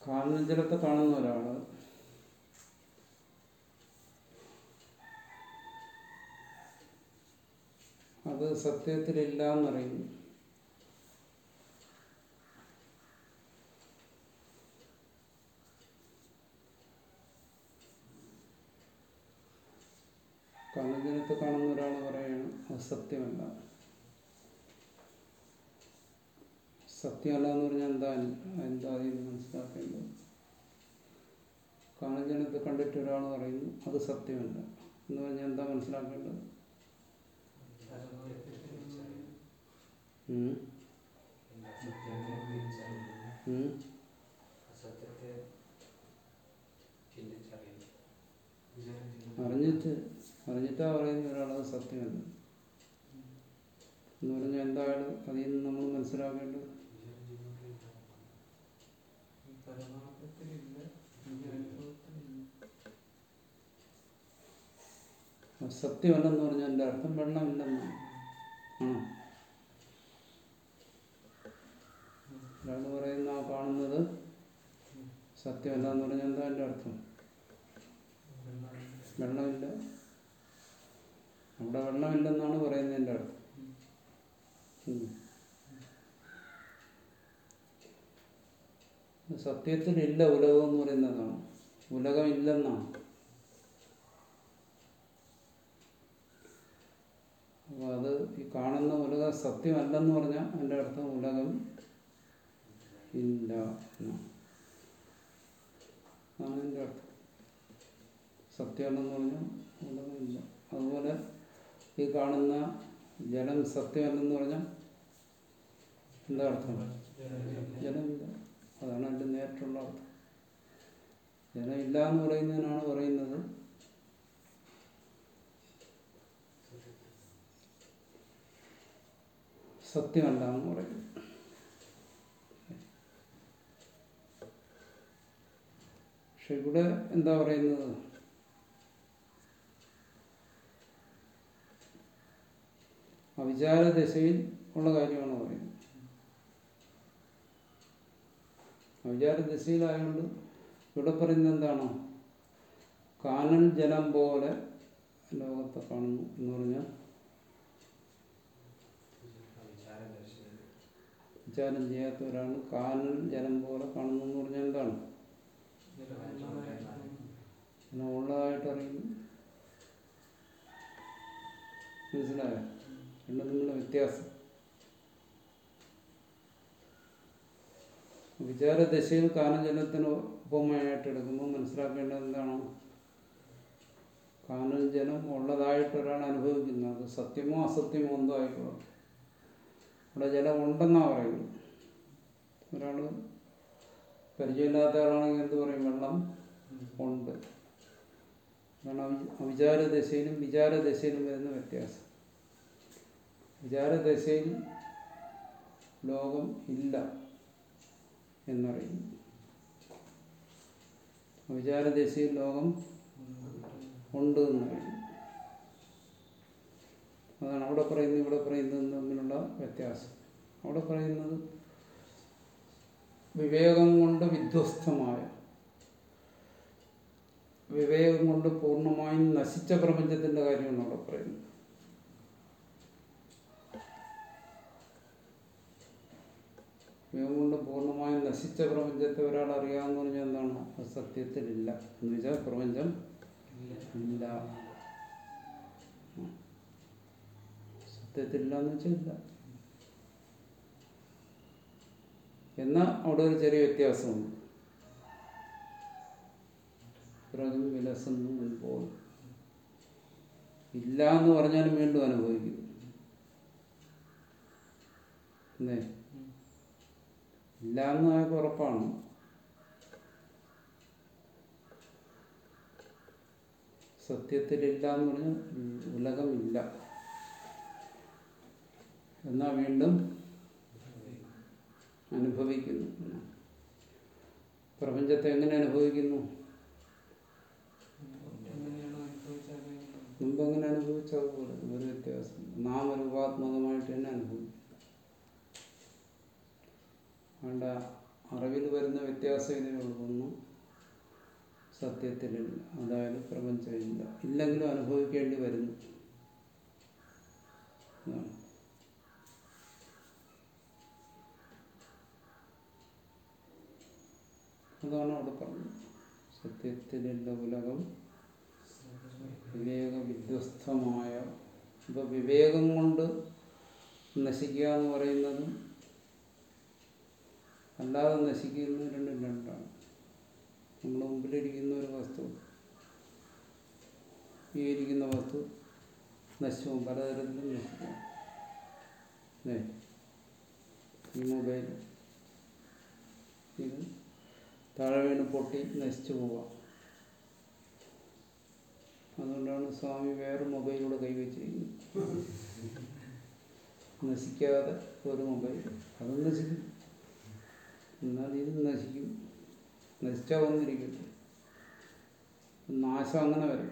കാണുന്ന ജലത്തെ കാണുന്ന ഒരാള് അത് സത്യത്തിലില്ല എന്നറിയുന്നു കണ്ണുജലത്തെ കാണുന്ന ഒരാൾ പറയാണ് അത് സത്യമല്ല സത്യമല്ല എന്ന് പറഞ്ഞാൽ എന്താ എന്താ അതിൽ മനസ്സിലാക്കേണ്ടത് കാണുജലത്തെ കണ്ടിട്ട് ഒരാൾ പറയുന്നു അത് സത്യമല്ല എന്ന് പറഞ്ഞാൽ എന്താ മനസ്സിലാക്കേണ്ടത് ഉം? ഉം? സത്യത്തെ ചിന്തിച്ചറിയുന്നു അറിഞ്ഞിട്ട് അറിഞ്ഞിട്ടാ പറയുന്ന ഒരാളത് സത്യമല്ല എന്ന് പറഞ്ഞാൽ എന്താണ് അതിൽ നിന്ന് നമ്മൾ മനസ്സിലാക്കേണ്ടത് പരമാർത്ഥത്തിലില്ല ഈ അനുഭവത്തിലില്ല അത് സത്യമല്ലെന്ന് പറഞ്ഞാൽ എൻ്റെ അർത്ഥം വെള്ളമില്ലെന്നാണ് ആണോ ഒരാൾ പറയുന്ന ആ കാണുന്നത് സത്യമല്ല എന്ന് പറഞ്ഞാൽ എന്താ എൻ്റെ അർത്ഥം വെള്ളമില്ല അവിടെ വെള്ളമില്ലെന്നാണ് പറയുന്നതിൻ്റെ അർത്ഥം ഉം. സത്യത്തിലില്ല ഉലകം എന്ന് പറയുന്നതാണ് ഉലകം ഇല്ലെന്നാണ് അപ്പോൾ അത് ഈ കാണുന്ന ഉലകം സത്യമല്ലെന്ന് പറഞ്ഞാൽ അതിൻ്റെ അർത്ഥം ഉലകം ഇല്ല എന്നാണ് അതാണ് എൻ്റെ അർത്ഥം സത്യമല്ലെന്ന് പറഞ്ഞാൽ ഉലകമില്ല അതുപോലെ ഈ കാണുന്ന ജലം സത്യമല്ലെന്ന് പറഞ്ഞാൽ എന്താ അർത്ഥം ജലമില്ല അതാണ് എൻ്റെ നേരിട്ടുള്ള അർത്ഥം ജലമില്ല എന്ന് പറയുന്നതിനാണ് പറയുന്നത് സത്യമല്ല എന്ന് പറയുന്നത് പക്ഷെ ഇവിടെ എന്താ പറയുന്നത് അവിചാര ദശയിൽ ഉള്ള കാര്യമാണ് പറയുന്നത് അവിചാര ദശയിലായതുകൊണ്ട് ഇവിടെ പറയുന്നത് എന്താണ് കാനൽ ജലം പോലെ ലോകത്തെ കാണുന്നു എന്ന് പറഞ്ഞാൽ വിചാരദർശനം വിചാരം ചെയ്യാത്ത ഒരാൾ കാനൽ ജലം പോലെ കാണുന്നു എന്ന് പറഞ്ഞാൽ എന്താണ് അങ്ങനെ ഉള്ളതായിട്ട് അറിയുന്നു മനസ്സിലായോ രണ്ടും തമ്മിലുള്ള വ്യത്യാസം വിചാരദശയിൽ കാനജലത്തിന് ഉപമയായിട്ട് എടുക്കുമ്പോൾ മനസ്സിലാക്കേണ്ടത് എന്താണ് കാനൽ ജലം ഉള്ളതായിട്ട് ഒരാൾ അനുഭവിക്കുന്നു അത് സത്യമോ അസത്യമോ എന്തോ ആയിക്കോട്ടെ ഇവിടെ ജലം ഉണ്ടെന്നാണ് പറയുന്നത് ഒരാൾ പരിചയമില്ലാത്ത ആളാണെങ്കിൽ എന്ത് പറയും വെള്ളം ഉണ്ട് അതാണ് അവി- അവിചാരദശയിലും വിചാരദശയിലും വരുന്ന വ്യത്യാസം വിചാരദശയിൽ ലോകം ഇല്ല എന്നറിയുന്നു വിചാരദശയിൽ ലോകം ഉണ്ട് എന്നറിയുന്നു അതാണ് അവിടെ പറയുന്നത് ഇവിടെ പറയുന്നതും തമ്മിലുള്ള വ്യത്യാസം അവിടെ പറയുന്നത് വിവേകം കൊണ്ട് വിധ്വസ്തമായ വിവേകം കൊണ്ട് പൂർണ്ണമായും നശിച്ച പ്രപഞ്ചത്തിന്റെ കാര്യമാണ് അവിടെ പറയുന്നത് വിവേകം കൊണ്ട് പൂർണ്ണമായും നശിച്ച പ്രപഞ്ചത്തെ ഒരാൾ അറിയാമെന്ന് പറഞ്ഞാൽ എന്താണ് അത് സത്യത്തിലില്ല എന്ന് വെച്ചാൽ പ്രപഞ്ചം ഇല്ല സത്യത്തിലില്ല എന്ന് വെച്ചാൽ ഇല്ല എന്നാൽ അവിടെ ഒരു ചെറിയ വ്യത്യാസമുണ്ട് പിറകും വിലസുന്നു മുൻപോൾ ഇല്ല എന്ന് പറഞ്ഞാലും വീണ്ടും അനുഭവിക്കുന്നു അല്ലേ ഇല്ല എന്ന് അയാൾക്ക് ഉറപ്പാണ് സത്യത്തിലില്ല എന്ന് പറഞ്ഞാൽ ഉലകമില്ല എന്നാ വീണ്ടും അനുഭവിക്കുന്നു പ്രപഞ്ചത്തെ എങ്ങനെ അനുഭവിക്കുന്നു എങ്ങനെയാണോ അനുഭവിച്ചറിയുന്നത് മുമ്പ് എങ്ങനെ അനുഭവിച്ചതുപോലെ ഒരു വ്യത്യാസം നാമരൂപാത്മകമായിട്ട് തന്നെ അനുഭവിക്കും അതുകൊണ്ട് അറിവിൽ വരുന്ന വ്യത്യാസം ഇതിനേ ഉള്ളൂ ഒന്നും സത്യത്തിലില്ല അതായത് പ്രപഞ്ചമില്ല ഇല്ലെങ്കിലും അനുഭവിക്കേണ്ടി വരുന്നു അതാണ്. അതാണ് അവിടെ പറഞ്ഞത് സത്യത്തിലില്ല ഉലകം വിവേക വിധ്വസ്തമായ ഇപ്പൊ വിവേകം കൊണ്ട് നശിക്കുക എന്ന് പറയുന്നത് അല്ലാതെ നശിക്കുന്നത് രണ്ടും രണ്ടാണ് നമ്മുടെ മുമ്പിലിരിക്കുന്ന ഒരു വസ്തു ഈ ഇരിക്കുന്ന വസ്തു നശിച്ചു പലതരത്തിലും നശിക്കാം അല്ലേ ഈ മൊബൈൽ ഇത് താഴെ വീണ് പൊട്ടി നശിച്ചു പോവാം അതുകൊണ്ടാണ് സ്വാമി വേറെ മൊബൈലൂടെ കൈവച്ചിരിക്കുന്നത് നശിക്കാതെ ഒരു മൊബൈൽ അതും നശിക്കും എന്നാൽ ഇത് നശിക്കും നശിച്ചാൽ വന്നിരിക്കട്ടെ നാശം അങ്ങനെ വരും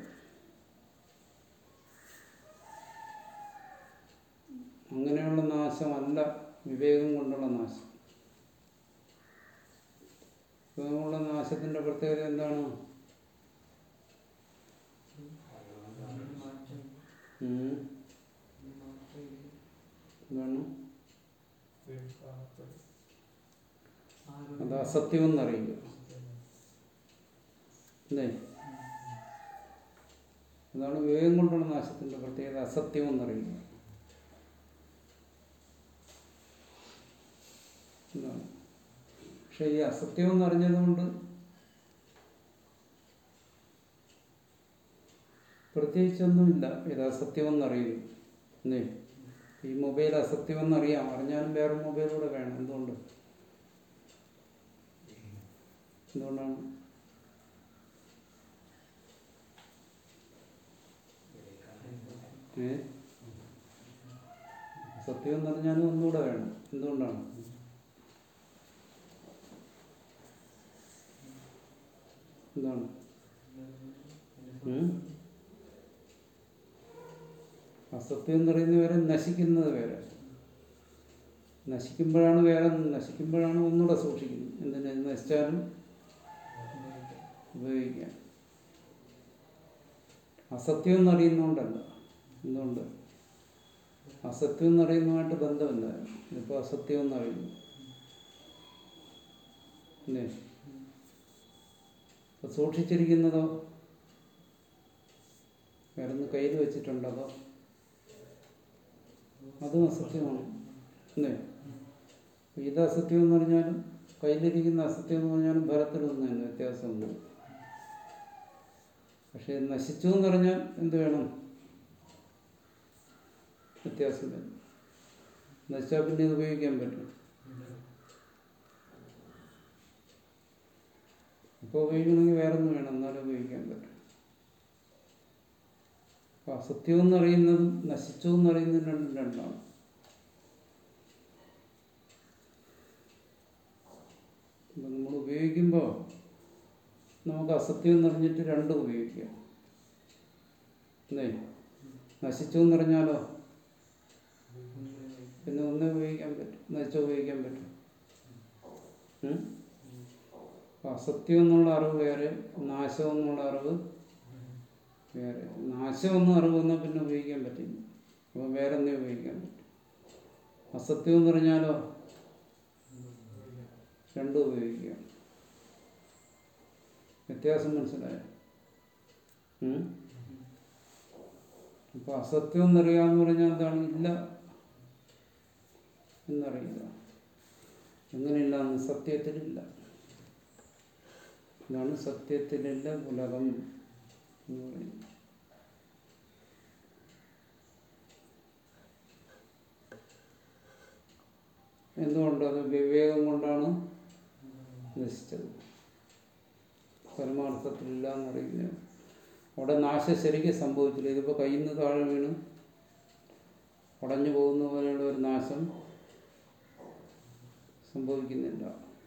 അങ്ങനെയുള്ള നാശമല്ല വിവേകം കൊണ്ടുള്ള നാശം വിവേകമുള്ള നാശത്തിന്റെ പ്രത്യേകത എന്താണ് മാറ്റം ഉം. മാറ്റം എന്താണ് ആരോഗ്യം അത് അസത്യം എന്നറിയുക അല്ലേ അതാണ് വിവേകം കൊണ്ടുള്ള നാശത്തിന്റെ പ്രത്യേകത അസത്യം എന്നറിയുക എന്താണ് പക്ഷെ ഈ അസത്യം എന്നറിഞ്ഞതുകൊണ്ട് പ്രത്യേകിച്ചൊന്നുമില്ല ഇത് അസത്യമെന്നറിയുന്നു അല്ലേ ഈ മൊബൈൽ അസത്യമെന്നറിയാം അറിഞ്ഞാലും വേറെ മൊബൈൽ കൂടെ വേണം എന്തുകൊണ്ട് എന്തുകൊണ്ടാണ് ഏ സത്യം എന്ന് പറഞ്ഞാലും ഒന്നുകൂടെ വേണം എന്തുകൊണ്ടാണ് എന്താണ് ഉം? അസത്യം എന്ന് പറയുന്നത് വേറെ നശിക്കുന്നത് വേറെ നശിക്കുമ്പോഴാണ് വേറെ നശിക്കുമ്പോഴാണ് ഒന്നുകൂടെ സൂക്ഷിക്കുന്നത് എന്തിനാ ഇത് നശിച്ചാലും ഉപയോഗിക്കാം അസത്യം എന്നറിയുന്നതുകൊണ്ടല്ല എന്തുകൊണ്ട് അസത്യം എന്നറിയുന്നതുമായിട്ട് ബന്ധമില്ല ഇതിപ്പോൾ അസത്യം എന്നറിയുന്നു അല്ലേ അപ്പൊ സൂക്ഷിച്ചിരിക്കുന്നതോ വേറൊന്ന് കയ്യിൽ വെച്ചിട്ടുണ്ടതോ അതും അസത്യമാണ് അല്ലേ അപ്പൊ ഇത് അസത്യം എന്ന് പറഞ്ഞാലും കയ്യിലിരിക്കുന്ന അസത്യം എന്ന് പറഞ്ഞാലും ഫലത്തിലൊന്നും തന്നെ വ്യത്യാസമുണ്ട് പക്ഷെ നശിച്ചു എന്ന് പറഞ്ഞാൽ എന്ത് വേണം വ്യത്യാസം വരും നശിച്ചാൽ പിന്നെ ഇത് ഉപയോഗിക്കാൻ പറ്റും ഇപ്പോൾ ഉപയോഗിക്കണമെങ്കിൽ വേറെ ഒന്നും വേണം എന്നാലും ഉപയോഗിക്കാൻ പറ്റും അപ്പൊ അസത്യം എന്നറിയുന്നതും നശിച്ചു എന്നറിയുന്നതും രണ്ടും രണ്ടാണ് അപ്പൊ നമ്മൾ ഉപയോഗിക്കുമ്പോൾ നമുക്ക് അസത്യം എന്നറിഞ്ഞിട്ട് രണ്ടും ഉപയോഗിക്കാം അല്ലേ നശിച്ചു എന്നറിഞ്ഞാലോ പിന്നെ ഒന്നേ ഉപയോഗിക്കാൻ പറ്റും നശിച്ച ഉപയോഗിക്കാൻ പറ്റും ഉം? അപ്പൊ അസത്യം എന്നുള്ള അറിവ് വേറെ നാശം എന്നുള്ള അറിവ് വേറെ നാശം എന്ന അറിവ് വന്നാൽ പിന്നെ ഉപയോഗിക്കാൻ പറ്റില്ല അപ്പോൾ വേറെ എന്തേ ഉപയോഗിക്കാൻ പറ്റും അസത്യം എന്ന് പറഞ്ഞാലോ രണ്ടും ഉപയോഗിക്കാം വ്യത്യാസം മനസ്സിലായോ ഉം? അപ്പൊ അസത്യം എന്നറിയാന്ന് പറഞ്ഞാൽ എന്താണ് ഇല്ല എന്നറിയില്ല എങ്ങനെയില്ല എന്ന് സത്യത്തിലില്ല ഇതാണ് സത്യത്തിലില്ല ഉലകം എന്ന് പറയുന്നത് എന്തുകൊണ്ട് അത് വിവേകം കൊണ്ടാണ് നശിച്ചത് പരമാർത്ഥത്തിലില്ല എന്നറിയുന്നത് അവിടെ നാശം ശരിക്കും സംഭവിച്ചില്ല ഇതിപ്പോൾ കയ്യിൽ നിന്ന് താഴെ വീണ് ഉടഞ്ഞു പോകുന്ന പോലെയുള്ള ഒരു നാശം സംഭവിക്കുന്നില്ല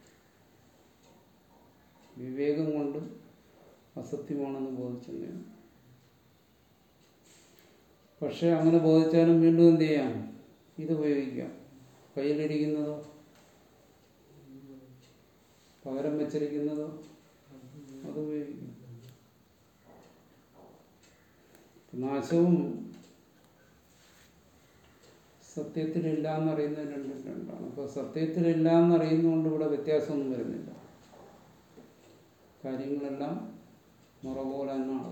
വിവേകം കൊണ്ട് അസത്യമാണെന്ന് ബോധിച്ചെന്നാണ് പക്ഷെ അങ്ങനെ ബോധിച്ചാലും വീണ്ടും എന്ത് ചെയ്യാം ഇത് ഉപയോഗിക്കാം കയ്യിലിരിക്കുന്നതോ പകരം വെച്ചിരിക്കുന്നതോ അത് ഉപയോഗിക്കും നാശവും സത്യത്തിലില്ല എന്നറിയുന്നത് രണ്ടും രണ്ടാണ് അപ്പോൾ സത്യത്തിലില്ല എന്നറിയുന്നതുകൊണ്ട് ഇവിടെ വ്യത്യാസമൊന്നും വരുന്നില്ല കാര്യങ്ങളെല്ലാം മുറ പോലെ തന്നെയാണ്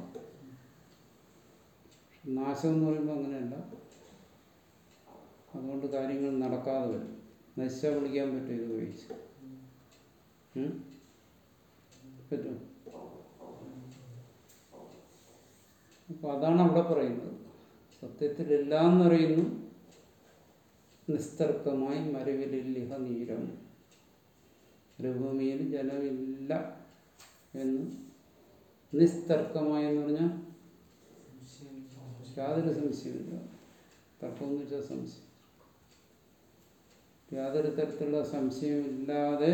നാശം എന്ന് പറയുമ്പോൾ അങ്ങനെയല്ല അതുകൊണ്ട് കാര്യങ്ങൾ നടക്കാതെ വരും നശിച്ചാൽ വിളിക്കാൻ പറ്റും ഇത് ഉപയോഗിച്ച് ഉം? പറ്റും അപ്പൊ അതാണ് അവിടെ പറയുന്നത് സത്യത്തിലില്ല എന്നറിയുന്നു നിസ്തർക്കമായി മരവിലില്ലിഹ നീരം മരുഭൂമിയിൽ ജലമില്ല എന്ന് നിസ്തർക്കമായി എന്ന് പറഞ്ഞാൽ യാതൊരു സംശയമില്ല തർക്കം എന്ന് വെച്ചാൽ സംശയം യാതൊരു തരത്തിലുള്ള സംശയമില്ലാതെ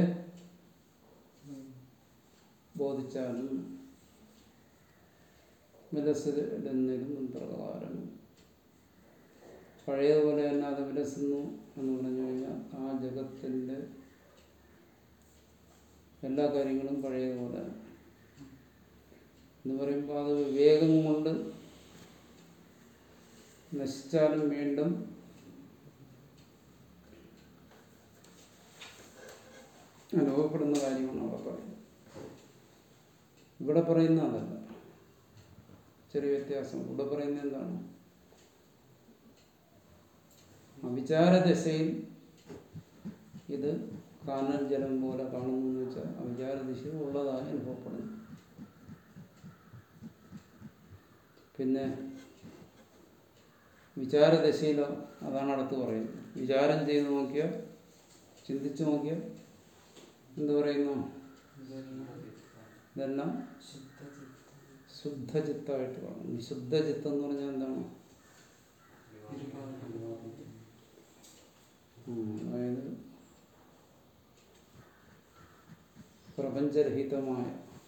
ബോധിച്ചാലും വിലസിടുന്നതിനും പ്രകാരം പഴയതുപോലെ തന്നെ അത് വിലസുന്നു എന്ന് പറഞ്ഞു കഴിഞ്ഞാൽ ആ ജഗത്തിൻ്റെ എല്ലാ കാര്യങ്ങളും പഴയതുപോലെ എന്ന് പറയുമ്പോൾ അത് വിവേകം കൊണ്ട് നശിച്ചാലും വീണ്ടും അനുഭവപ്പെടുന്ന കാര്യമാണ് അവിടെ പറയുന്നത് ഇവിടെ പറയുന്ന അതല്ല ചെറിയ വ്യത്യാസം ഇവിടെ പറയുന്നത് എന്താണ് അവിചാരദശയിൽ ഇത് കാനൽ ജലം പോലെ കാണുന്നു എന്ന് വെച്ചാൽ അവിചാരദിശയിൽ ഉള്ളതായി അനുഭവപ്പെടുന്നു പിന്നെ വിചാരദശയിലോ അതാണ് അടുത്ത് പറയുന്നത് വിചാരം ചെയ്ത് നോക്കിയാൽ ചിന്തിച്ചു നോക്കിയാൽ എന്ത് പറയുന്നു ഇതെല്ലാം ശുദ്ധചിത്തമായിട്ട് കാണും വിശുദ്ധചിത്തം എന്ന് പറഞ്ഞാൽ എന്താണ് ഉം, അതായത് പ്രപഞ്ചരഹിതമായ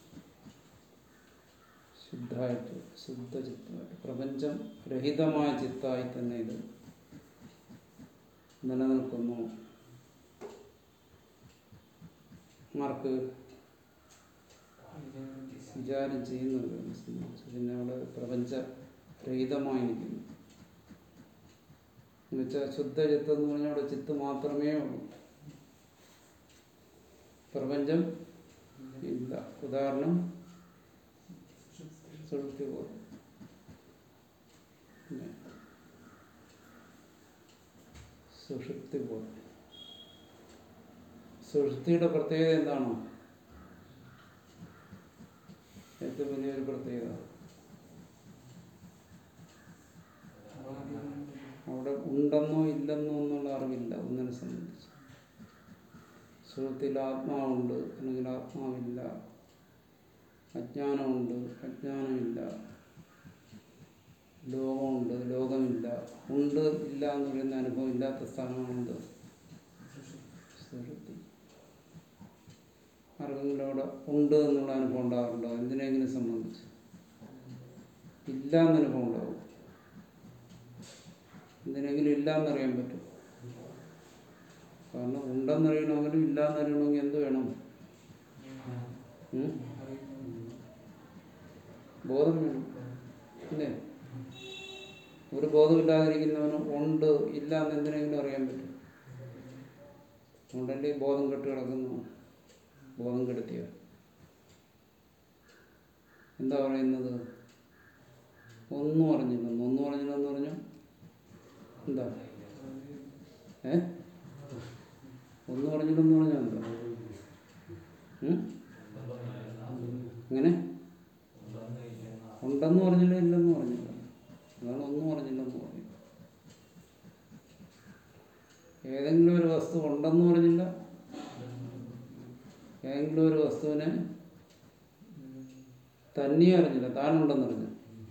ശുദ്ധമായിട്ട് ശുദ്ധചിത്തമായിട്ട് പ്രപഞ്ചം രഹിതമായ ചിത്തായി തന്നെ ഇത് നിലനിൽക്കുന്നു മാർക്ക് വിചാരം ചെയ്യുന്നത് പിന്നെ അവിടെ പ്രപഞ്ചരഹിതമായി നിൽക്കുന്നു എന്നുവെച്ചാൽ ശുദ്ധചിത്തം എന്ന് പറഞ്ഞാൽ അവിടെ ചിത്ത് മാത്രമേ ഉള്ളൂ പ്രപഞ്ചം ഇല്ല ഉദാഹരണം സുഷുപ്തി പോലെ പിന്നെ സുഷുപ്തി പോലെ സുഷുപ്തിയുടെ പ്രത്യേകത എന്താണോ ഏറ്റവും വലിയൊരു പ്രത്യേകത അവിടെ ഉണ്ടെന്നോ ഇല്ലെന്നോ എന്നുള്ള അറിവില്ല ഒന്നിനെ സംബന്ധിച്ച് സുഹൃത്തിൽ ആത്മാവുണ്ട് അല്ലെങ്കിൽ ആത്മാവില്ല അജ്ഞാനമുണ്ട് അജ്ഞാനമില്ല ലോകമുണ്ട് ലോകമില്ല ഉണ്ട് ഇല്ല എന്ന് പറയുന്ന അനുഭവം ഇല്ലാത്ത സ്ഥാനമാണെന്ത് സുഹൃത്തി ആർക്കെങ്കിലും അവിടെ ഉണ്ട് എന്നുള്ള അനുഭവം ഉണ്ടാകാറുണ്ടോ എന്തിനെങ്കിലും സംബന്ധിച്ച് ഇല്ല എന്ന അനുഭവം ഉണ്ടാവും എന്തിനെങ്കിലും ഇല്ല എന്നറിയാൻ പറ്റും കാരണം ഉണ്ടെന്നറിയണമെങ്കിലും ഇല്ല എന്നറിയണമെങ്കിൽ എന്ത് വേണം ഉം? ബോധം വേണം അല്ലേ ഒരു ബോധമില്ലാതിരിക്കുന്നവന് ഉണ്ട് ഇല്ല എന്ന് എന്തിനെങ്കിലും അറിയാൻ പറ്റും ഉണ്ടല്ലേ ബോധം കെട്ട് കിടക്കുന്നു ബോധം കെടുത്തിയ എന്താ പറയുന്നത് ഒന്നും അറിഞ്ഞില്ലെന്ന് ഒന്നും അറിഞ്ഞില്ലെന്ന് പറഞ്ഞു എന്താ ഏ ഒന്നും അറിഞ്ഞില്ലെന്ന് പറഞ്ഞാൽ എന്താ ഉം? എങ്ങനെ ഉണ്ടെന്ന് പറഞ്ഞില്ല ഇല്ലെന്ന് പറഞ്ഞില്ല അതാണ് ഒന്നും പറഞ്ഞില്ലെന്ന് പറഞ്ഞു ഏതെങ്കിലും ഒരു വസ്തു ഉണ്ടെന്ന് പറഞ്ഞില്ല ഏതെങ്കിലും ഒരു വസ്തുവിനെ തന്നെ അറിഞ്ഞില്ല താനുണ്ടെന്നറിഞ്ഞു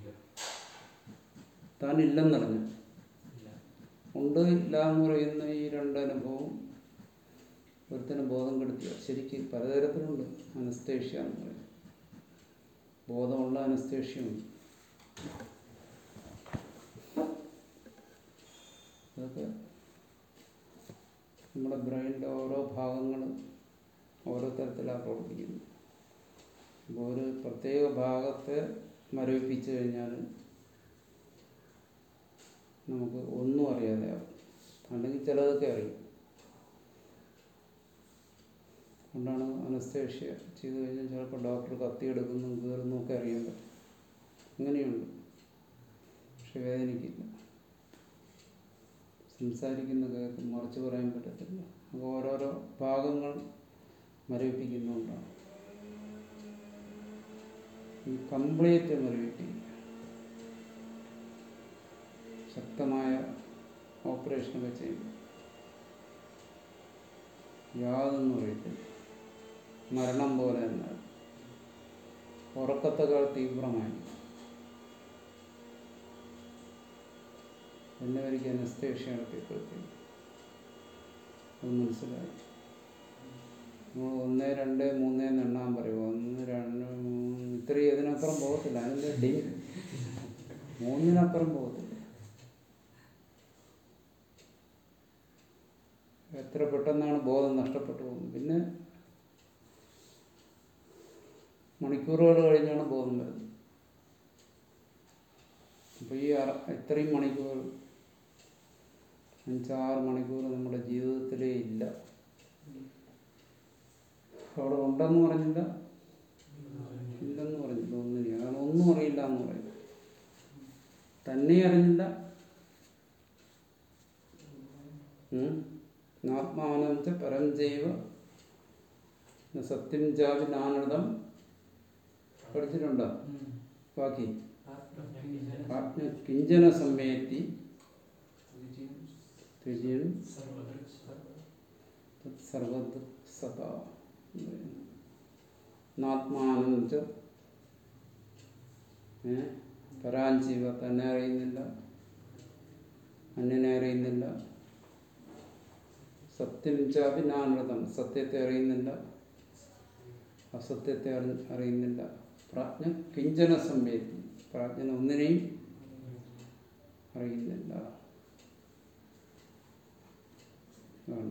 താൻ ഇല്ലെന്നറിഞ്ഞു ഉണ്ട് ഇല്ല എന്ന് പറയുന്ന ഈ രണ്ട് അനുഭവം ഒരുത്തിന് ബോധം കെടുത്തിയ ശരിക്കും പലതരത്തിലുണ്ട് അനസ്തേഷ്യ എന്ന് പറയും ബോധമുള്ള അനസ്തേഷ്യമുണ്ട് അതൊക്കെ നമ്മുടെ ബ്രെയിനിൻ്റെ ഓരോ ഭാഗങ്ങൾ ഓരോ തരത്തിലാണ് പ്രവർത്തിക്കുന്നത് അപ്പോൾ ഒരു പ്രത്യേക ഭാഗത്തെ മരവിപ്പിച്ചു കഴിഞ്ഞാൽ നമുക്ക് ഒന്നും അറിയാതെയാവും അല്ലെങ്കിൽ ചിലതൊക്കെ അറിയും അതുകൊണ്ടാണ് അനസ്തേഷ്യ ചെയ്തു കഴിഞ്ഞാൽ ചിലപ്പോൾ ഡോക്ടർ കത്തിയെടുക്കുന്നു കീറുന്നു ഒക്കെ അറിയാൻ പറ്റും അങ്ങനെയുണ്ട് പക്ഷെ വേദനിക്കില്ല സംസാരിക്കുന്ന കേൾക്കും മറിച്ച് പറയാൻ പറ്റത്തില്ല അപ്പോൾ ഓരോരോ ഭാഗങ്ങൾ മരവിപ്പിക്കുന്നുണ്ടാണ് ഈ കംപ്ലീറ്റ് മരവിപ്പിക്കും ശക്തമായ ഓപ്പറേഷനൊക്കെ ചെയ്യും യാതൊന്നും അറിയത്തില്ല മരണം പോലെ തന്നെ ഉറക്കത്തേക്കാൾ തീവ്രമായി എന്നെ ഒരിക്കൽ അനസ്തേഷ്യ നടത്തിയപ്പോഴത്തേക്ക് അത് മനസ്സിലായി നമ്മൾ ഒന്ന് രണ്ട് മൂന്ന് എന്ന് എണ്ണാൻ പറയുമോ ഒന്ന് രണ്ട് മൂന്ന് ഇത്രയും ഇതിനപ്പുറം പോകത്തില്ല അതിൻ്റെ ഡി മൂന്നിനപ്പുറം പോകത്തില്ല എത്ര പെട്ടെന്നാണ് ബോധം നഷ്ടപ്പെട്ടു പോകുന്നത് പിന്നെ മണിക്കൂറുകൾ കഴിഞ്ഞാണ് ബോധം വരുന്നത് അപ്പോൾ ഈ അറ- ഇത്രയും മണിക്കൂർ അഞ്ചാറ് മണിക്കൂർ നമ്മുടെ ജീവിതത്തിലേ ഇല്ല അവിടെ ഉണ്ടെന്ന് പറഞ്ഞില്ല ഇല്ലെന്ന് പറഞ്ഞില്ല ഒന്നിനും അതാണ് ഒന്നും അറിയില്ല എന്ന് പറയും തന്നെ അറിഞ്ഞില്ല ഉം. ആത്മാനം ച പരം ജൈവ ന സത്യം ജാതി നാനൃതം പഠിച്ചിട്ടുണ്ടോ ബാക്കി ആത്മ കിഞ്ചന സമ്മേത്തി ത്രിജീൻ സർവദ് സദാ നാത്മാനം ച ഏ? പരാഞ്ജീവ തന്നെ അറിയുന്നില്ല അന്യനെ അറിയുന്നില്ല സത്യം ചാപി നാനൃതം സത്യത്തെ അറിയുന്നില്ല അസത്യത്തെ അറി- അറിയുന്നില്ല പ്രാജ്ഞ കിഞ്ചന സംവേദി പ്രാജ്ഞന ഒന്നിനെയും അറിയുന്നില്ല ആണ്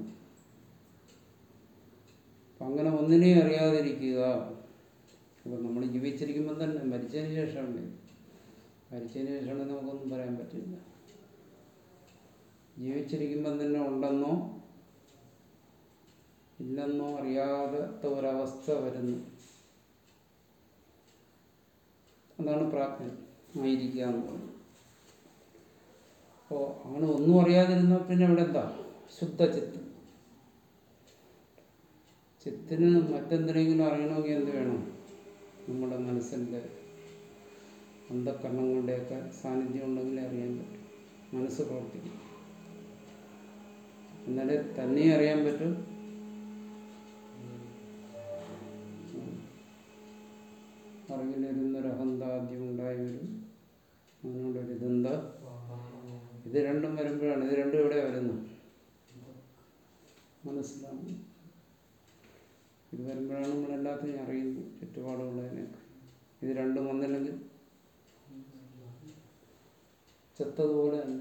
അപ്പം അങ്ങനെ ഒന്നിനെയും അറിയാതിരിക്കുക അപ്പം നമ്മൾ ജീവിച്ചിരിക്കുമ്പോൾ തന്നെ മരിച്ചതിന് ശേഷമല്ലേ മരിച്ചതിന് ശേഷമാണെങ്കിൽ നമുക്കൊന്നും പറയാൻ പറ്റില്ല ജീവിച്ചിരിക്കുമ്പം തന്നെ ഉണ്ടെന്നോ ഇല്ലെന്നോ അറിയാത്ത ഒരവസ്ഥ വരുന്നു അതാണ് പ്രാജ്ഞ ആയിരിക്കുക എന്ന് പറയുന്നത് അപ്പോൾ അങ്ങനെ ഒന്നും അറിയാതിരുന്ന പിന്നെ ഇവിടെ എന്താ ശുദ്ധ ചിത്തം ചിത്തിന് മറ്റെന്തിനെങ്കിലും അറിയണമെങ്കിൽ എന്ത് വേണം നമ്മുടെ മനസ്സിൻ്റെ അന്ധക്കരണങ്ങളുടെയൊക്കെ സാന്നിധ്യം ഉണ്ടെങ്കിലേ അറിയാൻ പറ്റും മനസ്സ് പ്രവർത്തിക്കും എന്നാലേ തന്നെ അറിയാൻ പറ്റും അറിവിലിരുന്നൊരു അഹന്താദ്യം ഉണ്ടായി വരും അതിനോടൊരു ഇതെന്താ ഇത് രണ്ടും വരുമ്പോഴാണ് ഇത് രണ്ടും എവിടെ വരുന്നത് മനസ്സിലാണ് ഇത് വരുമ്പോഴാണ് നമ്മൾ എല്ലാത്തിനെയും അറിയുന്നത് ചുറ്റുപാടുള്ളതിനൊക്കെ ഇത് രണ്ടും വന്നില്ലെങ്കിൽ ചത്തതുപോലെ തന്നെ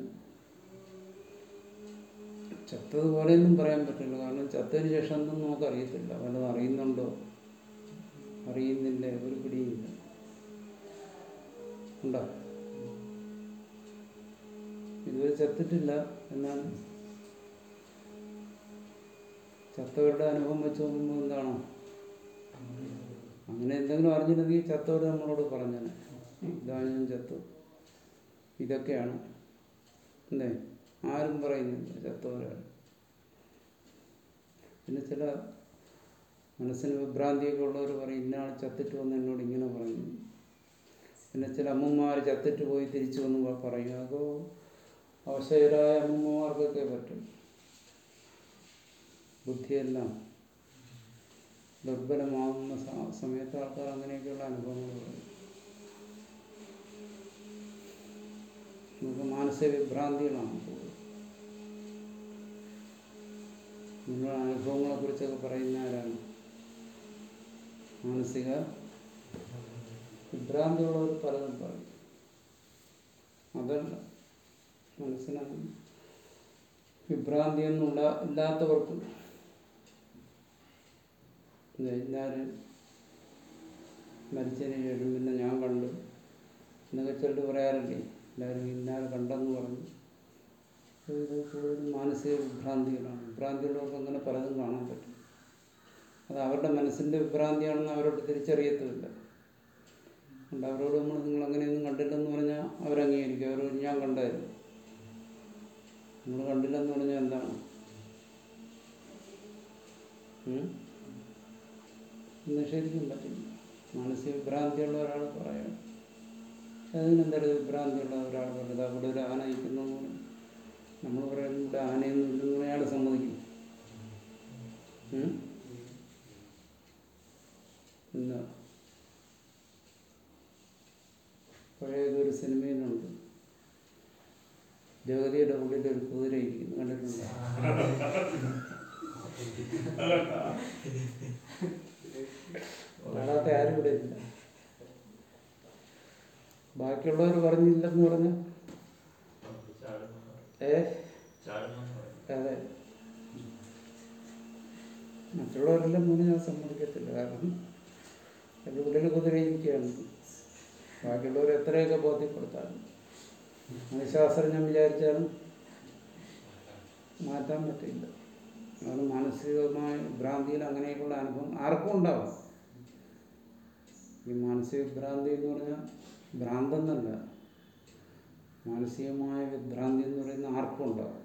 ചത്തതുപോലെയൊന്നും പറയാൻ പറ്റില്ല കാരണം ചത്തതിന് ശേഷം ഒന്നും നമുക്ക് അറിയത്തില്ല വല്ലതും അറിയുന്നുണ്ടോ അറിയുന്നില്ല ഒരു പിടിയില്ല ഉണ്ടോ ഇതുവരെ ചത്തിട്ടില്ല എന്നാൽ ചത്തവരുടെ അനുഭവം വെച്ച് നോക്കുമ്പോൾ എന്താണോ അങ്ങനെ എന്തെങ്കിലും അറിഞ്ഞിരുന്നെങ്കിൽ ചത്തവർ നമ്മളോട് പറഞ്ഞാൽ ഇതാ ഞാൻ ചത്തു ഇതൊക്കെയാണ് അല്ലേ ആരും പറയുന്നില്ല ചത്തവരാണ് പിന്നെ ചില മനസ്സിന് വിഭ്രാന്തിയൊക്കെ ഉള്ളവർ പറയും ഇന്ന ആൾ ചത്തിട്ട് വന്ന് എന്നോട് ഇങ്ങനെ പറഞ്ഞു പിന്നെ ചില അമ്മമാർ ചത്തിട്ട് പോയി തിരിച്ചു വന്ന് പ- പറയും അതോ അവശയരായ അമ്മമാർക്കൊക്കെ പറ്റും ബുദ്ധിയെല്ലാം ദുർബലമാകുന്ന സ- സമയത്ത് ആൾക്കാർ അങ്ങനെയൊക്കെയുള്ള അനുഭവങ്ങൾ പറയും നമുക്ക് മാനസിക വിഭ്രാന്തികളാണ് കൂടുതൽ നിങ്ങളുടെ അനുഭവങ്ങളെ കുറിച്ചൊക്കെ പറയുന്ന ആരാണ് മാനസിക വിഭ്രാന്തിയുള്ളവർ പലതും പറയും അതല്ല മനസ്സിനാണ് വിഭ്രാന്തിയൊന്നും ഇല്ലാ- ഇല്ലാത്തവർക്ക് എല്ലാവരും മരിച്ചതിന് ശേഷം പിന്നെ ഞാൻ കണ്ടു എന്നൊക്കെ ചിലർ പറയാറില്ലേ എല്ലാവരും ഇന്നാരെ കണ്ടെന്ന് പറഞ്ഞു അപ്പോൾ ഇത് കൂടുതലും മാനസിക വിഭ്രാന്തികളാണ് വിഭ്രാന്തികളൊക്കെ അങ്ങനെ പലതും കാണാൻ പറ്റും അത് അവരുടെ മനസ്സിൻ്റെ വിഭ്രാന്തിയാണെന്ന് അവരോട് തിരിച്ചറിയത്തുമില്ല അതുകൊണ്ട് അവരോട് നമ്മൾ നിങ്ങൾ അങ്ങനെയൊന്നും കണ്ടില്ലെന്ന് പറഞ്ഞാൽ അവരംഗീകരിക്കും അവരോട് ഞാൻ കണ്ടായിരുന്നു നമ്മൾ കണ്ടില്ലെന്ന് പറഞ്ഞാൽ എന്താണ് ഉം? നിഷേധിക്കാൻ പറ്റില്ല മാനസിക വിഭ്രാന്തിയുള്ള ഒരാൾ പറയാം അതിനെന്തൊരു വിഭ്രാന്തിയുള്ള ഒരാൾ പറയുന്നത് അവിടെ ഒരു ആന ഇരിക്കുന്നു നമ്മൾ പറയുന്നത് ഇവിടെ ആനയൊന്നും ഇല്ലെന്ന് അയാൾ സമ്മതിക്കും ഉം? എന്താ പഴയതൊരു സിനിമയിലുണ്ട് ജഗതിയുടെ ഉള്ളിൽ ഒരു കുതിര ഇരിക്കുന്നു കണ്ടിട്ടുണ്ടോ കാണാത്ത ആരും ഇവിടെ ഇല്ല ബാക്കിയുള്ളവർ പറഞ്ഞില്ലെന്ന് പറഞ്ഞ ഏ അതെ മറ്റുള്ളവരെല്ലാം മുന്നേ ഞാൻ സമ്മതിക്കത്തില്ല കാരണം എൻ്റെ ഉള്ളിൽ കുതിരയിരിക്കുകയാണ് ബാക്കിയുള്ളവർ എത്രയൊക്കെ ബോധ്യപ്പെടുത്താറുണ്ട് മനഃശാസ്ത്രം ഞാൻ വിചാരിച്ചാലും മാറ്റാൻ പറ്റില്ല അത് മാനസികമായ ഭ്രാന്തിയിൽ അങ്ങനെയൊക്കെയുള്ള അനുഭവം ആർക്കും ഉണ്ടാവും ഈ മാനസിക ഭ്രാന്തി എന്ന് പറഞ്ഞാൽ ഭ്രാന്തെന്നല്ല മാനസികമായ വിഭ്രാന്തി എന്ന് പറയുന്ന ആർക്കും ഉണ്ടാവും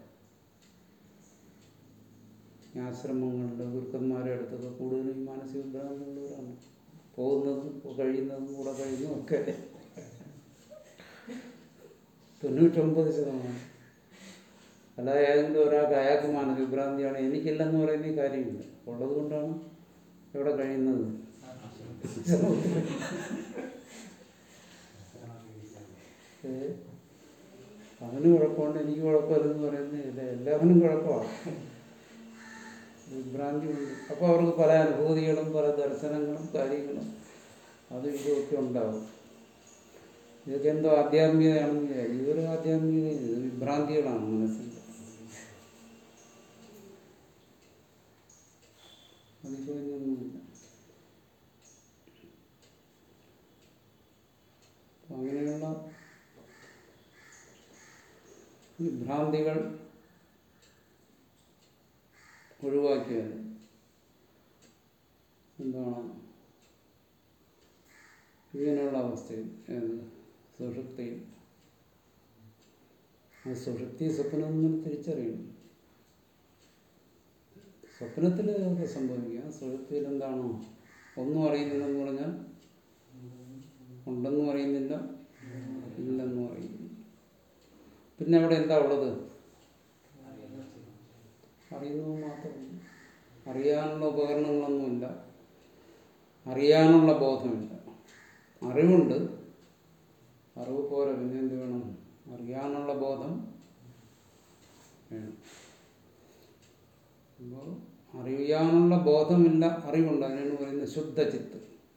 ഈ ആശ്രമങ്ങളുടെ ഗുരുക്കന്മാരുടെ അടുത്തൊക്കെ കൂടുതലും ഈ മാനസിക ഭ്രാന്തി ഉള്ളവരാണ് പോകുന്നതും കഴിയുന്നതും കൂടെ കഴിയുന്നതും ഒക്കെ തൊണ്ണൂറ്റൊമ്പത് ശതമാനം അല്ലാതെ ഏതെങ്കിലും ഒരാൾക്ക് അയാൾക്ക് മാനസിക ഭ്രാന്തിയാണ് എനിക്കില്ലെന്ന് പറയുന്ന ഈ കാര്യമില്ല ഉള്ളത് കൊണ്ടാണ് ഇവിടെ കഴിയുന്നത് ഏ? അവന് കുഴപ്പമുണ്ട് എനിക്ക് കുഴപ്പമില്ലെന്ന് പറയുന്നില്ല എല്ലാവരും കുഴപ്പമാണ് വിഭ്രാന്തിയുണ്ട് അപ്പോൾ അവർക്ക് പല അനുഭൂതികളും പല ദർശനങ്ങളും കാര്യങ്ങളും അതും ഇതുമൊക്കെ ഉണ്ടാവും ഇതൊക്കെ എന്തോ ആധ്യാത്മികതയാണെന്ന് വിചാരിക്കും ഇതൊരു ആധ്യാത്മികത ഇത് വിഭ്രാന്തികളാണ് മനസ്സിൻ്റെ അതിപ്പോൾ ഇതൊന്നുമില്ല അപ്പൊ അങ്ങനെയുള്ള വിഭ്രാന്തികൾ ഒഴിവാക്കിയാൽ എന്താണ് ഇങ്ങനെയുള്ള അവസ്ഥയിൽ ഏത് സുഷുപ്തിയിൽ ആ സുഷുപ്തി സ്വപ്നം എന്ന് തിരിച്ചറിയണം സ്വപ്നത്തിൽ ഒക്കെ സംഭവിക്കുക സുഷുപ്തിയിൽ എന്താണോ ഒന്നും അറിയുന്നില്ലെന്ന് പറഞ്ഞാൽ ഉണ്ടെന്നും അറിയുന്നില്ല ഇല്ലെന്നും അറിയുന്നില്ല പിന്നെ അവിടെ എന്താ ഉള്ളത് അറിയുന്നത് മാത്രമല്ല അറിയാനുള്ള ഉപകരണങ്ങളൊന്നുമില്ല അറിയാനുള്ള ബോധമില്ല അറിവുണ്ട് അറിവ് പോരാ പിന്നെ എന്ത് വേണം അറിയാനുള്ള ബോധം വേണം അപ്പോൾ അറിയാനുള്ള ബോധമില്ല അറിവുണ്ട് അതിനാണ് പറയുന്നത് ശുദ്ധചിത്ത്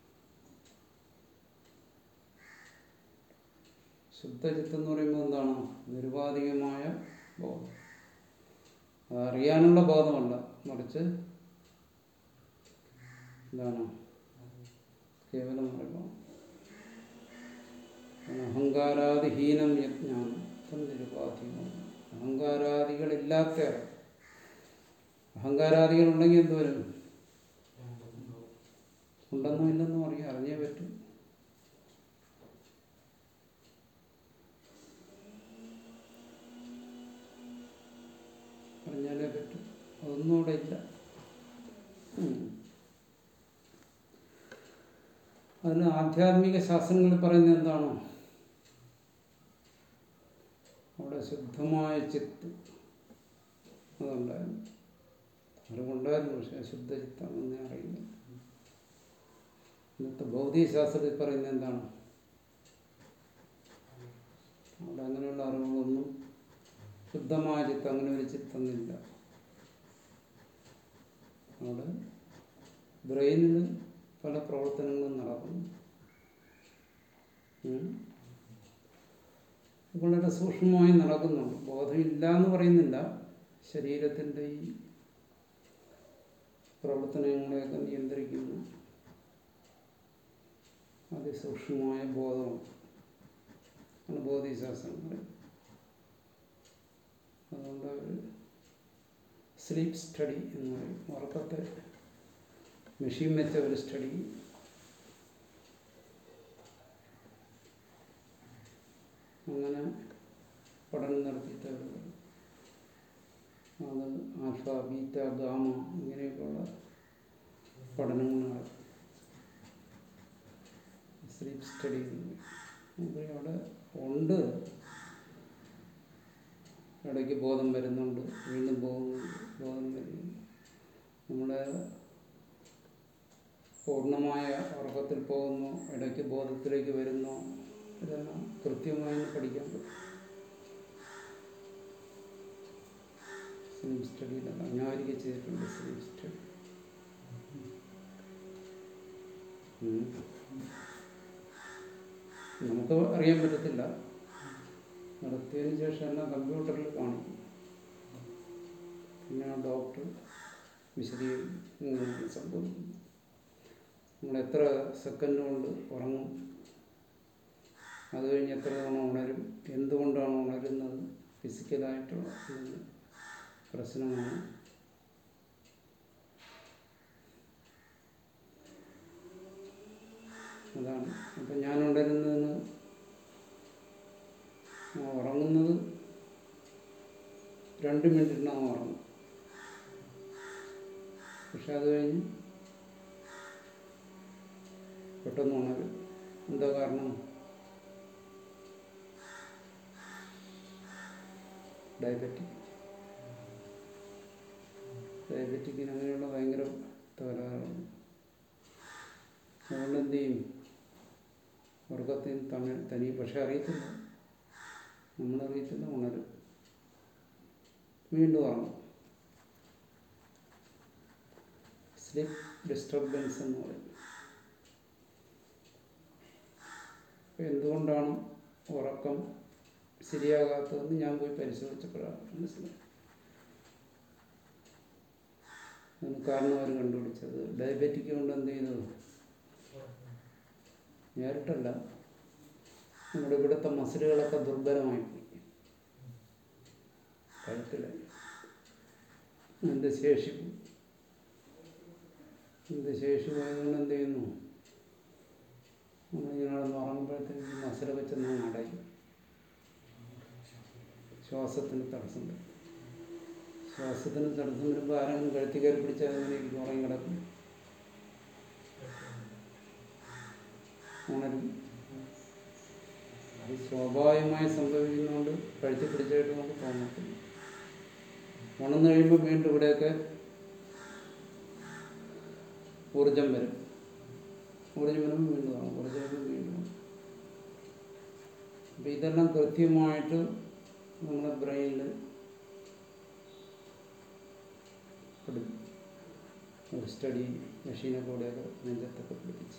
ശുദ്ധചിത്ത് എന്ന് പറയുമ്പോൾ എന്താണ് നിരുപാധികമായ ബോധം അത് അറിയാനുള്ള ബോധമല്ല മറിച്ച് എന്താണ് കേവലം അറിവാണ് അഹങ്കാരാദിഹീനം യജ്ഞാനം നിരുപാധികമാണ് അഹങ്കാരാദികളില്ലാത്ത അറിവ്. അഹങ്കാരാദികൾ ഉണ്ടെങ്കിൽ എന്തോരും ഉണ്ടെന്നോ ഇല്ലെന്നോ അറിയാം അറിഞ്ഞേ പറ്റും അറിഞ്ഞാലേ പറ്റും അതൊന്നും അവിടെ ഇല്ല ഉം. അതിന് ആധ്യാത്മിക ശാസ്ത്രങ്ങളിൽ പറയുന്നത് എന്താണോ അവിടെ ശുദ്ധമായ ചിത്ത് അതുണ്ടായിരുന്നു അറിവുണ്ടായിരുന്നു പക്ഷെ ശുദ്ധചിത്താണെന്നേ അറിയില്ല ഇന്നത്തെ ഭൗതികശാസ്ത്രത്തിൽ പറയുന്നത് എന്താണ് അവിടെ അങ്ങനെയുള്ള അറിവുകളൊന്നും ശുദ്ധമായ ചിത്തം അങ്ങനെ ഒരു ചിത്തൊന്നുമില്ല അവിടെ ബ്രെയിനിൽ പല പ്രവർത്തനങ്ങളും നടക്കുന്നു ഉം. ഇത് വളരെ സൂക്ഷ്മമായി നടക്കുന്നുണ്ട് ബോധമില്ല എന്ന് പറയുന്നില്ല ശരീരത്തിൻ്റെ ഈ പ്രവർത്തനങ്ങളെയൊക്കെ നിയന്ത്രിക്കുന്ന അതിസൂക്ഷ്മമായ ബോധമാണ് ആണ് ബോധിശാസ്ത്രം പറയുന്നത് അതുകൊണ്ട് അവർ സ്ലീപ്പ് സ്റ്റഡി എന്ന് പറയും ഉറക്കത്തെ മെഷീൻ വെച്ച ഒരു സ്റ്റഡി അങ്ങനെ പഠനം നടത്തിയിട്ട് അവർ പറയും. അത് ആൽഫ ബീറ്റ ഗാമ ഇങ്ങനെയൊക്കെയുള്ള പഠനങ്ങൾ നടത്തി സ്ലീപ്പ് സ്റ്റഡി അവിടെ ഉണ്ട് ഇടയ്ക്ക് ബോധം വരുന്നുണ്ട് വീണ്ടും പോകുന്നുണ്ട് ബോധം വരുന്നു നമ്മുടെ പൂർണ്ണമായ ഉറക്കത്തിൽ പോകുന്നു ഇടയ്ക്ക് ബോധത്തിലേക്ക് വരുന്നു ഇതെല്ലാം കൃത്യമായി ഒന്ന് പഠിക്കാൻ പറ്റും സ്ലീപ്പ് സ്റ്റഡിയിലല്ല ഞാൻ ഒരിക്കൽ ചെയ്തിട്ടുണ്ട് സ്ലീപ്പ് സ്റ്റഡി ഉം. നമുക്ക് അറിയാൻ പറ്റത്തില്ല നടത്തിയതിന് ശേഷം എല്ലാം കമ്പ്യൂട്ടറിൽ കാണിക്കും പിന്നെ ആ ഡോക്ടർ വിശദീകരിക്കും ഇങ്ങനെയാണ് സംഭവിക്കുന്നത് നമ്മൾ എത്ര സെക്കൻഡ് കൊണ്ട് ഉറങ്ങും അത് കഴിഞ്ഞ് എത്ര തവണ ഉണരും എന്തുകൊണ്ടാണ് ഉണരുന്നത് ഫിസിക്കലായിട്ടുള്ള ഇതിന് പ്രശ്നമാണ് അതാണ് അപ്പം ഞാൻ ഉണരുന്നതിന് ആ ഉറങ്ങുന്നത് രണ്ട് മിനിറ്റിനാണ് ഉറങ്ങും പക്ഷെ അത് കഴിഞ്ഞ് പെട്ടെന്ന് ഉണരും എന്താ കാരണം ഡയബറ്റിക് ഡയബറ്റിക്കിന് അങ്ങനെയുള്ള ഭയങ്കര തകരാറുണ്ട് അതുകൊണ്ട് എന്ത് ചെയ്യും ഉറക്കത്തിൽ തണി തനി പക്ഷെ അറിയത്തില്ല നമ്മളറിയത്തില്ല ഉണരും വീണ്ടും ഉറങ്ങും സ്ലീപ്പ് ഡിസ്റ്റർബൻസ് എന്ന് പറയും അപ്പോൾ എന്തുകൊണ്ടാണ് ഉറക്കം ശരിയാകാത്തതെന്ന് ഞാൻ പോയി പരിശോധിച്ചപ്പോഴാണ് മനസ്സിലായി അതിന് കാരണം അവർ കണ്ടുപിടിച്ചത് ഡയബറ്റിക് കൊണ്ട് എന്ത് ചെയ്തു നേരിട്ടല്ല നമ്മുടെ ഇവിടുത്തെ മസിലുകളൊക്കെ ദുർബലമായി പോയി കഴുത്തില് അതിൻ്റെ ശേഷി പോയി. അതിൻ്റെ ശേഷി പോയതുകൊണ്ട് എന്ത് ചെയ്യുന്നു നമ്മളിങ്ങനെ നടന്ന് ഉറങ്ങുമ്പോഴത്തേക്ക് ഈ മസിലൊക്കെ ചെന്ന് അടയും ശ്വാസത്തിന് തടസ്സം വരും ശ്വാസത്തിന് തടസ്സം വരുമ്പോൾ ആരെങ്കിലും കഴുത്തി കയറി പിടിച്ചാൽ അങ്ങനെ ഇരിക്കും ഉറങ്ങി കിടക്കും ഉണരും അത് സ്വാഭാവികമായി സംഭവിക്കുന്നതുകൊണ്ട് കഴുത്തി പിടിച്ചായിട്ട് നമുക്ക് തോന്നത്തില്ല ഉണർന്നു കഴിയുമ്പോൾ വീണ്ടും ഇവിടെയൊക്കെ ഊർജം വരും ഊർജം വരുമ്പോൾ വീണ്ടും ആവും ഊർജം വരുമ്പോൾ വീണ്ടും ആവും. അപ്പം ഇതെല്ലാം കൃത്യമായിട്ട് നമ്മുടെ ബ്രെയിനിൽ ഒരു സ്റ്റഡി മെഷീനെ കൂടെയൊക്കെ നെഞ്ചത്തൊക്കെ പിടിപ്പിച്ച്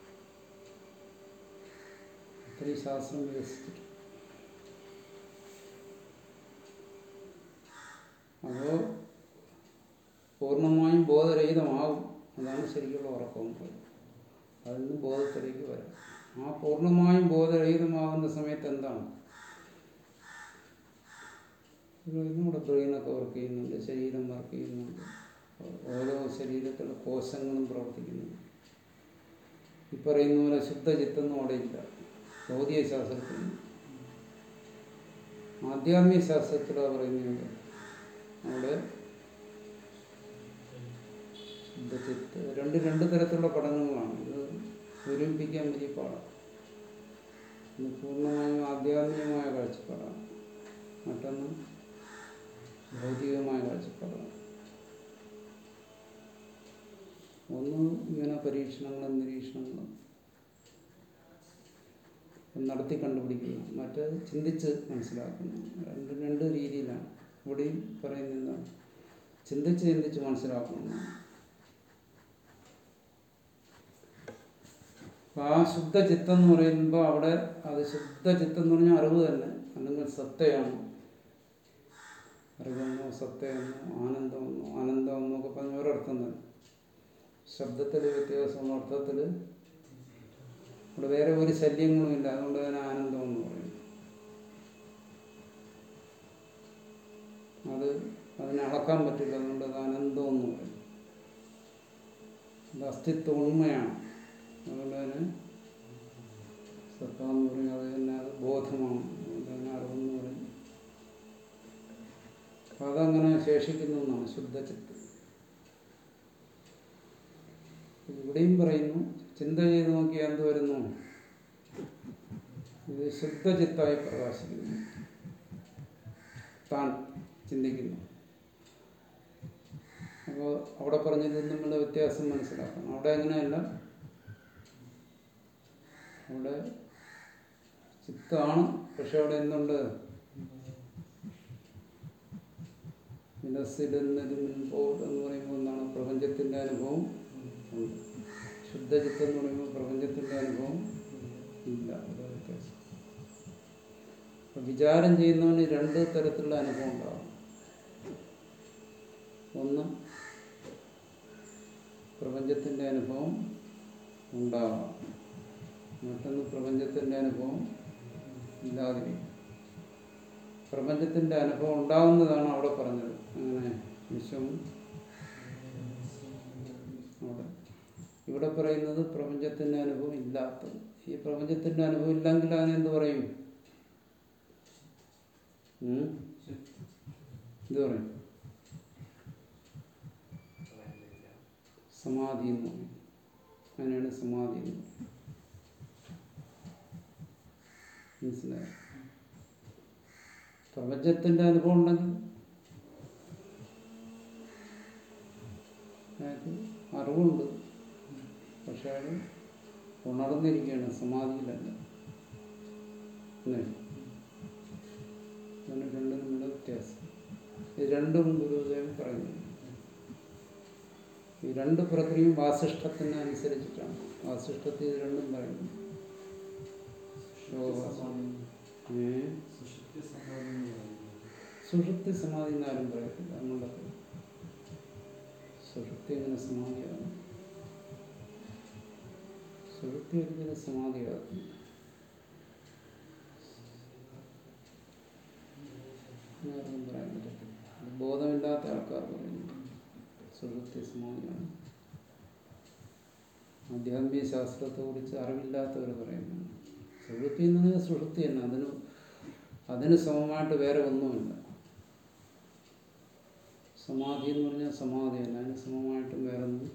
അത്രയും ശാസ്ത്രം വികസിച്ചിട്ട് അപ്പോൾ പൂർണ്ണമായും ബോധരഹിതമാകും അതാണ് ശരിക്കുള്ള ഉറക്കം അതിൽ നിന്ന് ബോധത്തിലേക്ക് വരാം ആ പൂർണ്ണമായും ബോധരഹിതമാകുന്ന സമയത്ത് എന്താണ് ഇത് നമ്മുടെ ബ്രെയിനൊക്കെ വർക്ക് ചെയ്യുന്നുണ്ട് ശരീരം വർക്ക് ചെയ്യുന്നുണ്ട് ഓരോ ശരീരത്തിലെ കോശങ്ങളും പ്രവർത്തിക്കുന്നുണ്ട് ഈ പറയുന്ന പോലെ ശുദ്ധചിത്തൊന്നും അവിടെ ഇല്ല ഭൗതിക ശാസ്ത്രത്തിൽ ആധ്യാത്മിക ശാസ്ത്രത്തിലാണ് പറയുന്നത് അവിടെ ശുദ്ധചിത്ത് രണ്ട് രണ്ട് തരത്തിലുള്ള പഠനങ്ങളാണ് ഇത് ഒരുമിപ്പിക്കാൻ വലിയ പാടാണ് ഇത് പൂർണ്ണമായും ആധ്യാത്മികമായ കാഴ്ചപ്പാടാണ് മറ്റൊന്ന് ഭൗതികമായ കാഴ്ചപ്പാടാണ് ഒന്ന് ഇങ്ങനെ പരീക്ഷണങ്ങളും നിരീക്ഷണങ്ങളും നടത്തി കണ്ടുപിടിക്കുന്നു മറ്റേത് ചിന്തിച്ച് മനസ്സിലാക്കുന്നു രണ്ട് രണ്ട് രീതിയിലാണ് ഇവിടെയും പറയുന്നത് എന്താണ് ചിന്തിച്ച് ചിന്തിച്ച് മനസ്സിലാക്കുന്നു അപ്പൊ ആ ശുദ്ധ ചിത്തം എന്ന് പറയുമ്പോൾ അവിടെ അത് ശുദ്ധ ചിത്തം എന്ന് പറഞ്ഞാൽ അറിവ് തന്നെ അല്ലെങ്കിൽ സത്തയാണ് അറിവെന്നോ സത്തയെന്നോ ആനന്ദമെന്നോ ആനന്ദമെന്നോ ഒക്കെ പറഞ്ഞ ഒരർത്ഥം തന്നെ ശബ്ദത്തിൽ വ്യത്യാസം അർത്ഥത്തിൽ ഇവിടെ വേറെ ഒരു ശല്യങ്ങളും ഇല്ല അതുകൊണ്ട് തന്നെ ആനന്ദം എന്ന് പറയും അത് അതിനെ അളക്കാൻ പറ്റില്ല അതുകൊണ്ട് അത് അനന്തം എന്ന് പറയും അത് അസ്തിത്വ ഉണ്മയാണ് അതുകൊണ്ട് തന്നെ സത്ത എന്ന് പറയും അത് തന്നെ അത് ബോധമാണ് അതുകൊണ്ട് തന്നെ അറിവെന്ന് പറയും അപ്പം അതങ്ങനെ ശേഷിക്കുന്നു എന്നാണ് ശുദ്ധചിത്ത് ഇവിടെയും പറയുന്നു ചിന്ത ചെയ്ത് നോക്കിയാൽ എന്ത് വരുന്നു ഇത് ശുദ്ധചിത്തായി പ്രകാശിക്കുന്നു താൻ ചിന്തിക്കുന്നു അപ്പോൾ അവിടെ പറഞ്ഞത് തമ്മിലുള്ള വ്യത്യാസം മനസ്സിലാക്കണം അവിടെ അങ്ങനെയല്ല അവിടെ ചിത്താണ് പക്ഷെ അവിടെ എന്തുണ്ട് വിലസിടുന്നതിന് മുൻപോൾ എന്ന് പറയുമ്പോൾ എന്താണ് പ്രപഞ്ചത്തിൻ്റെ അനുഭവം ഉണ്ട് ശുദ്ധചിത്തം എന്ന് പറയുമ്പോൾ പ്രപഞ്ചത്തിൻ്റെ അനുഭവം ഇല്ല അതാണ് വ്യത്യാസം അപ്പൊ വിചാരം ചെയ്യുന്നവന് രണ്ട് തരത്തിലുള്ള അനുഭവം ഉണ്ടാകും ഒന്ന് പ്രപഞ്ചത്തിൻ്റെ അനുഭവം ഉണ്ടാവാം മറ്റൊന്ന് പ്രപഞ്ചത്തിൻ്റെ അനുഭവം ഇല്ലാതിരിക്കും പ്രപഞ്ചത്തിൻ്റെ അനുഭവം ഉണ്ടാകുന്നതാണ് അവിടെ പറഞ്ഞത് അങ്ങനെ വിശ്വം അവിടെ ഇവിടെ പറയുന്നത് പ്രപഞ്ചത്തിൻ്റെ അനുഭവം ഇല്ലാത്തത് ഈ പ്രപഞ്ചത്തിൻ്റെ അനുഭവം ഇല്ലെങ്കിൽ അതിനെന്ത് പറയും ഉം? എന്ത് പറയും സമാധി എന്ന് പറയും അങ്ങനെയാണ് സമാധി എന്ന് പറയും മനസ്സിലായോ പ്രപഞ്ചത്തിൻ്റെ അനുഭവം ഉണ്ടെങ്കിൽ അയാൾക്ക് അറിവുണ്ട് പക്ഷെ അയാൾ ഉണർന്നിരിക്കുകയാണ് സമാധിയിലല്ല അല്ലേ അതാണ് രണ്ടും തമ്മിലുള്ള വ്യത്യാസം ഇത് രണ്ടും ഗുരുദേവൻ പറയുന്നു ഈ രണ്ട് പ്രക്രിയയും വാസിഷ്ഠത്തിന് അനുസരിച്ചിട്ടാണ് വാസിഷ്ഠത്തിൽ ഇത് രണ്ടും പറയുന്നു ശോഭാസം ഏ സുഷുപ്തി സമാധി എന്നാരും പറയത്തില്ല നമ്മളുടെ സുഷുപ്തി എങ്ങനെ സമാധിയാകും സുഷുപ്തി ഒരിക്കലും സമാധിയാകും ആർക്കും പറയാൻ പറ്റത്തില്ല അത് ബോധമില്ലാത്ത ആൾക്കാർ പറയുന്നു സുഷുപ്തി സമാധിയാണ് ആധ്യാത്മിക ശാസ്ത്രത്തെക്കുറിച്ച് അറിവില്ലാത്തവർ പറയുന്നു സുഷുപ്തി എന്ന് പറഞ്ഞാൽ സുഷുപ്തി തന്നെ അതിന് അതിന് സമമായിട്ട് വേറെ ഒന്നുമില്ല സമാധി എന്ന് പറഞ്ഞാൽ സമാധിയല്ല അതിന് സമമായിട്ടും വേറെ ഒന്നും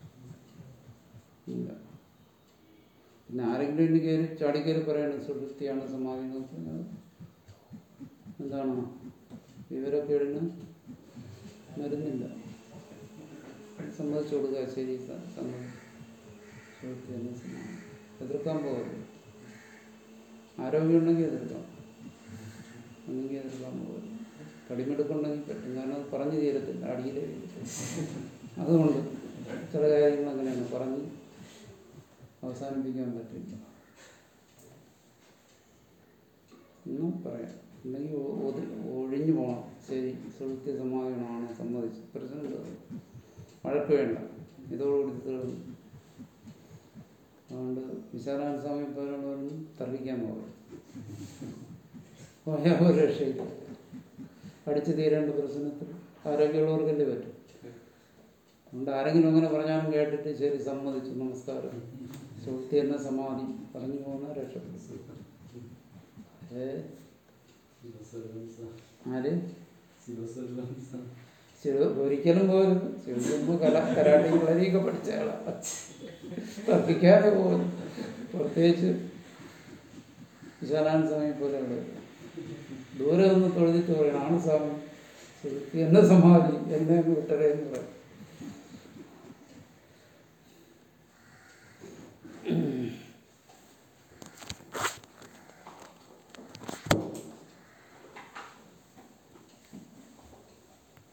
ഇല്ല പിന്നെ ആരെങ്കിലും ഇനി കയറി ചാടിക്കയറി പറയണം സുഷുപ്തിയാണ് സമാധി എന്ന് പറഞ്ഞാൽ എന്താണ് വിവരമൊക്കെ ഇടുന്ന മരുന്നില്ല സമ്മതിച്ചു കൊടുക്കുക ശരി സ- സമ്മതി സുഷുപ്തി തന്നെ സമാധി എതിർക്കാൻ പോകരുത് ആരോഗ്യമുണ്ടെങ്കിൽ എതിർക്കാം അല്ലെങ്കിൽ എതിർക്കാൻ പോകരുത് കടിമെടുക്കുണ്ടെങ്കിൽ പറ്റും കാരണം അത് പറഞ്ഞു തീരത്തില്ല അടിയിലേ ഇരിക്കും. അതുകൊണ്ട് ചില കാര്യങ്ങൾ അങ്ങനെയാണ് പറഞ്ഞ് അവസാനിപ്പിക്കാൻ പറ്റില്ല എന്നും പറയാം അല്ലെങ്കിൽ ഒ- ഒതി- ഒഴിഞ്ഞു പോകണം ശരി സുഹൃത്തി സമാധാനമാണ് സമ്മതിച്ചു പ്രശ്നമില്ല വഴക്ക് വേണ്ട ഇതോടുകൂടി തീർന്നു അതുകൊണ്ട് വിശാലാനന്ദ സ്വാമി പോലുള്ളവരൊന്നും തർക്കിക്കാൻ പോകരുത് പോയാൽ ഒരു രക്ഷയില്ല പഠിച്ചു തീരേണ്ട പ്രശ്നത്തിൽ ആരോഗ്യമുള്ളവർക്കല്ലേ പറ്റും അതുകൊണ്ട് ആരെങ്കിലും അങ്ങനെ പറഞ്ഞാലും കേട്ടിട്ട് ശരി സമ്മതിച്ചു നമസ്കാരം സുഹൃത്തി എന്ന സമാധി പറഞ്ഞു പോകുന്ന രക്ഷപ്പെടും ഏ ആര് ശിവ ഒരിക്കലും പോകരുത് ശിവകുമ്പ് കല കരാട്ടി കളരിയൊക്കെ പഠിച്ച ആളാണ് തർക്കിക്കാതെ പോകും പ്രത്യേകിച്ച് വിശാലാനന്ദ സ്വാമി പോലെയുള്ളവർ ദൂരെ നിന്ന് തൊഴുതിട്ട് പറയണം ആണ് സ്വാമി സുഹൃത്തി എന്നെ സമാധി എന്നെ വിട്ടറേ എന്ന് പറയും